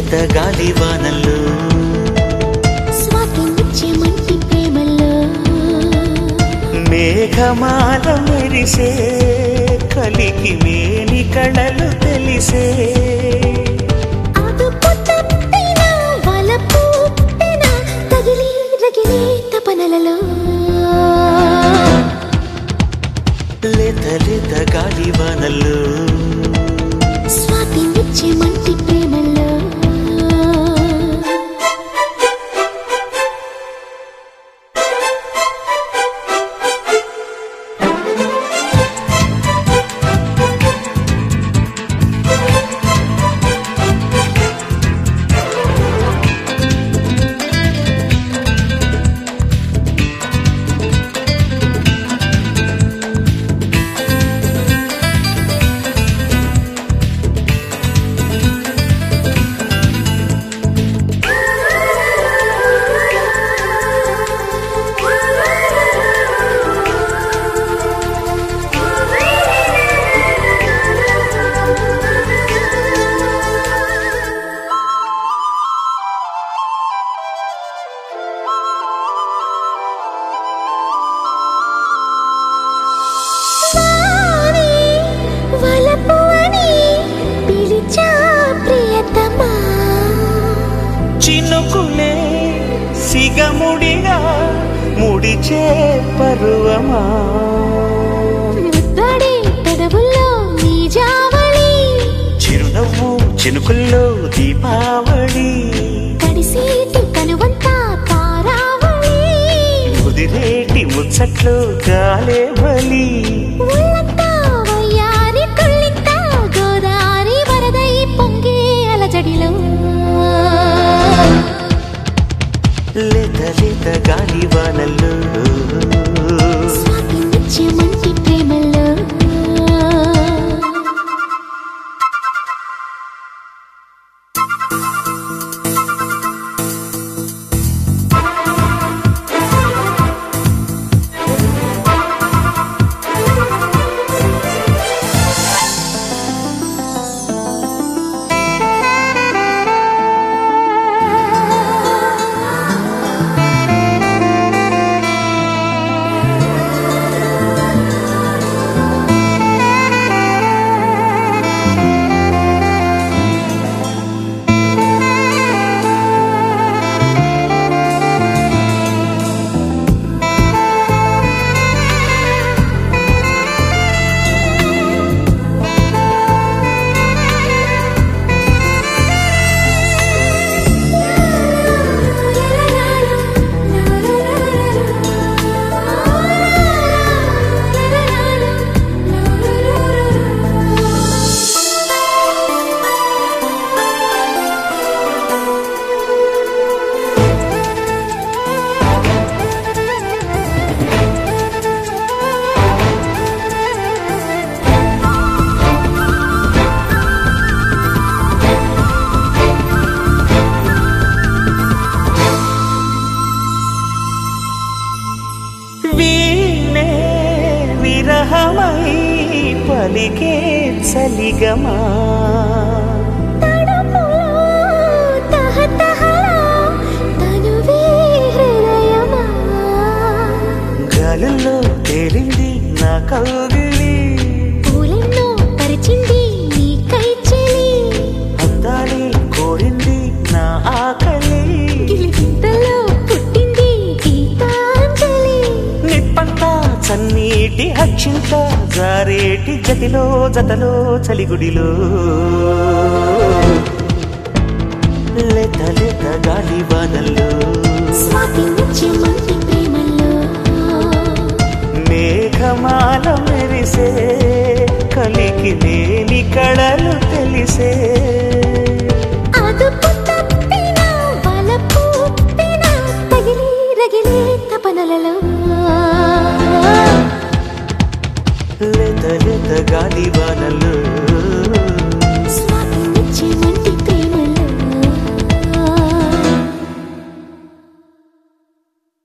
లేత గాలి వానల్లో స్వాతి ముత్యమంటి ప్రేమలో మేఘమాల మెరిసే కలికి మేని కళలు తెలిసే అదుపు తప్పిన వలపు పుట్టిన తగిలి రగిలే తపనలలో లేత లేత గాలి వానల్లో స్వాతి ముత్యమంటి ప్రేమలో వాణి వలపు అని పిలిచా ప్రియతమా చినుకులే సిగముడిగా ముడిచే పరువమా ముద్దడి పెదవుల్లో నీ జావళి చిరునవ్వు చినుకుల్లో దీపావళి తడిసేటి కనువంతా తారావళి ముదిరేటి ముచ్చట్లు గాలే బలి ఉల్లంతా వయ్యారి తుళ్ళింతా గోదారి వరదై పొంగే అలజడిలో లేత లేత గాలి వానల్లో స్వాతి ముత్యమంటి ప్రేమలో వీణే విరహమై పలికే చలిగమా తడుపులో తహతహలో తనువే హృదయమా గాలుల్లో తేలింది నా కౌగిలి పూలెన్నో పరిచింది నీ కైచెలి అందాలి కోరింది నా ఆకలి గిలిగింతలో పుట్టింది గీతాంజలి నిప్పంతా చన్నీటి అక్షింత జారేటి జతిలో జతలో చలిగుడిలో లేత లేత గాలి వానల్లో స్వాతి ముత్యమంటి ప్రేమలో మేఘమాల మెరిసే కలికి నేని కళలు తెలిసే అదుపు తప్పిన వలపు పుట్టిన తగిలి రగిలే తపనలలో లేత లేత గాలి వానల్లో